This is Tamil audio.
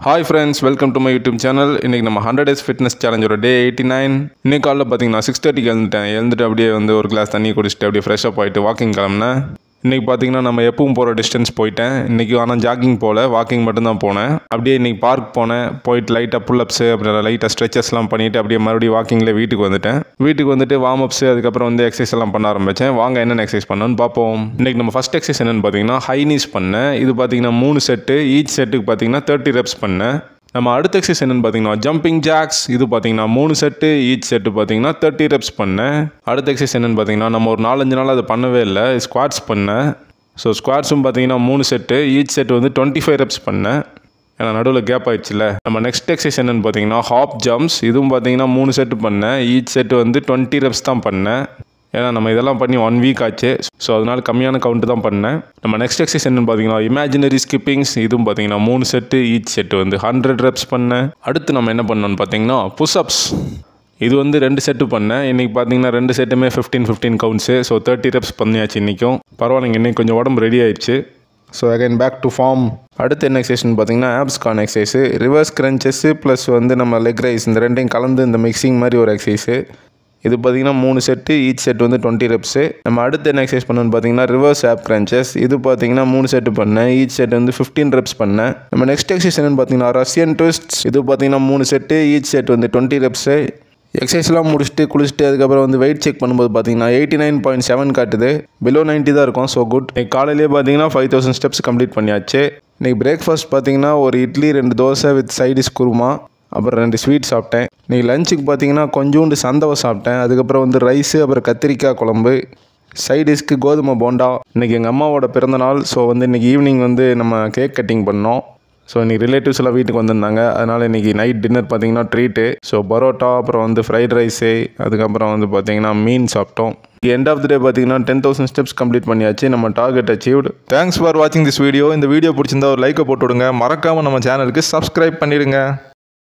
hi friends welcome to my YouTube channel இன்றைக்கி நம்ம ஹண்ட்ரட் டேஸ் ஃபிட்னஸ் சேலஞ்சோட டே எயிட்டி நைன் இன்னைக்கு காலையில் பார்த்தீங்கன்னா சிக்ஸ் தேர்ட்டிக்கு எழுந்துட்டேன் எழுந்துட்டு அப்படியே வந்து ஒரு கிளாஸ் தண்ணி குடிச்சிட்டு அப்படியே ஃப்ரெஷ்ஷப் ஆகிட்டு வாக்கிங் கிளம்புனேன் இன்றைக்கி பார்த்தீங்கன்னா நம்ம எப்பவும் போகிற டிஸ்டன்ஸ் போயிட்டேன் இன்றைக்கி ஆனால் ஜாகிங் போகல வாக்கிங் மட்டும்தான் போனேன் அப்படியே இன்றைக்கி பார்க் போனேன் போயிட்டு லைட்டாக புல்லப்ஸு அப்புறம் லைட்டாக ஸ்ட்ரெச்சஸ்லாம் பண்ணிவிட்டு அப்படியே மறுபடியும் வாக்கிங்கில் வீட்டுக்கு வந்துட்டேன் வீட்டுக்கு வந்துட்டு வார்ம் அப்ஸ் அதுக்கப்புறம் வந்து எக்ஸசைஸ் எல்லாம் பண்ண ஆரம்பித்தேன் வாங்க என்னென்ன எக்ஸசைஸ் பண்ணணும்னு பார்ப்போம் இன்றைக்கி நம்ம ஃபஸ்ட் எக்ஸசைஸ் என்னென்னு பார்த்தீங்கன்னா ஹை நீஸ் பண்ணேன் இது பார்த்தீங்கன்னா மூணு செட்டு ஈச் செட்டுக்கு பார்த்தீங்கன்னா தேர்ட்டி ரெப்ஸ் பண்ணேன் நம்ம அடுத்த எக்ஸசைஸ் என்னென்னு பார்த்தீங்கன்னா ஜம்பிங் ஜாக்ஸ் இது பார்த்தீங்கன்னா மூணு செட்டு ஈச் செட்டு பார்த்தீங்கன்னா தேர்ட்டி ரெப்ஸ் பண்ணேன் அடுத்த எக்ஸசைஸ் என்னென்னு பார்த்தீங்கன்னா நம்ம ஒரு நாலஞ்சு நாள் அதை பண்ணவே இல்லை ஸ்குவாட்ஸ் பண்ணேன் ஸோ ஸ்குவாட்ஸும் பார்த்தீங்கன்னா மூணு செட்டு ஈச் செட் வந்து டுவெண்ட்டி ஃபைவ் ரெப்ஸ் பண்ணேன் ஏன்னா நடுவில் கேப் ஆயிடுச்சுல நம்ம நெக்ஸ்ட் எக்ஸசைஸ் என்னென்னு பார்த்தீங்கன்னா ஹாப் ஜம்ப்ஸ் இதுவும் பார்த்தீங்கன்னா மூணு செட்டு பண்ணேன் ஈச் செட்டு வந்து டுவெண்ட்டி ரெப்ஸ் தான் பண்ணேன் ஏன்னா நம்ம இதெல்லாம் பண்ணி ஒன் வீக் ஆச்சு ஸோ அதனால கம்மியான கவுண்ட் தான் பண்ணேன் நம்ம நெக்ஸ்ட் எக்ஸசைஸ் என்னன்னு பார்த்தீங்கன்னா இமேஜினரி ஸ்கிப்பிங்ஸ் இதுவும் பார்த்தீங்கன்னா மூணு செட்டு ஈச் செட்டு வந்து ஹண்ட்ரட் ரெப்ஸ் பண்ணேன் அடுத்து நம்ம என்ன பண்ணோம்னு பார்த்தீங்கன்னா புஷ்அப்ஸ் இது வந்து ரெண்டு செட்டு பண்ணேன் இன்றைக்கி பார்த்தீங்கன்னா ரெண்டு செட்டுமே fifteen fifteen counts so thirty reps பண்ணியாச்சு இன்றைக்கும் பரவாயில்லைங்க இன்றைக்கி கொஞ்சம் உடம்பு ரெடி ஆயிடுச்சு so again back to form அடுத்து என்ன எக்ஸசைஸ்னு பார்த்தீங்கன்னா ஆப்ஸ்கான் எக்ஸசைஸு ரிவர்ஸ் கிரன்ச்சஸ்ஸு ப்ளஸ் வந்து நம்ம லெக் ரைஸ் இந்த ரெண்டையும் கலந்து இந்த மிக்சிங் மாதிரி ஒரு எக்ஸசைஸு இது பார்த்தீங்கன்னா மூணு செட்டு ஈச் செட் வந்து டுவெண்ட்டி ரெப்ஸு நம்ம அடுத்து என்ன எக்ஸசைஸ் பண்ணணும்னு பார்த்தீங்கன்னா ரிவர்ஸ் ஆப் கிரன்ச்சஸ் இது பார்த்தீங்கன்னா மூணு செட்டு பண்ணேன் ஈச் செட் வந்து ஃபிஃப்டீன் ரெப்ஸ் பண்ணேன் நம்ம நெக்ஸ்ட் எக்ஸசைஸ் என்னன்னு பார்த்தீங்கன்னா ரஷ்யன் ட்விஸ்ட் இது பார்த்தீங்கன்னா மூணு செட்டு ஈச் செட் வந்து டுவெண்ட்டி ரெப்ஸு எக்ஸசைஸ்லாம் முடிச்சுட்டு குளிச்சுட்டு அதுக்கப்புறம் வந்து வெயிட் செக் பண்ணும்போது பார்த்தீங்கன்னா எயிட்டி நைன் பாயிண்ட் செவன் காட்டுது பிலோ நைன்ட்டி தான் இருக்கும் ஸோ குட் இன்னைக்கு காலையிலேயே பார்த்தீங்கன்னா ஃபைவ் தௌசண்ட் ஸ்டெப்ஸ் கம்ப்ளீட் பண்ணியாச்சு இன்னைக்கு பிரேக்ஃபாஸ்ட் பார்த்தீங்கன்னா ஒரு இட்லி ரெண்டு தோசை வித் சைடிஸ் குருமா அப்புறம் ரெண்டு ஸ்வீட் சாப்பிட்டேன் இன்றைக்கி லஞ்சுக்கு பார்த்தீங்கன்னா கொஞ்சோண்டு சந்தவை சாப்பிட்டேன் அதுக்கப்புறம் வந்து ரைஸு அப்புறம் கத்திரிக்காய் குழம்பு சைடிஷ்க்கு கோதுமை போண்டா இன்றைக்கி எங்கள் அம்மாவோட பிறந்த நாள் ஸோ வந்து இன்றைக்கி ஈவினிங் வந்து நம்ம கேக் கட்டிங் பண்ணோம் ஸோ இன்றைக்கி ரிலேட்டிவ்ஸ் எல்லாம் வீட்டுக்கு வந்திருந்தாங்க அதனால் இன்றைக்கி நைட் டின்னர் பார்த்தீங்கன்னா ட்ரீட்டு ஸோ பரோட்டா அப்புறம் வந்து ஃப்ரைட் ரைஸு அதுக்கப்புறம் வந்து பார்த்தீங்கன்னா மீன் சாப்பிட்டோம் எண்ட் ஆஃப் த டே பார்த்தீங்கன்னா டென் தௌசண்ட் ஸ்டெப்ஸ் கம்ப்ளீட் பண்ணியாச்சு நம்ம டார்கெட் அச்சீவ்டு தேங்க்ஸ் ஃபார் வாட்சிங் திஸ் வீடியோ இந்த வீடியோ பிடிச்சிருந்தா ஒரு லைக்கை போட்டு விடுங்க மறக்காமல் நம்ம சேனலுக்கு சப்ஸ்கிரைப் பண்ணிடுங்க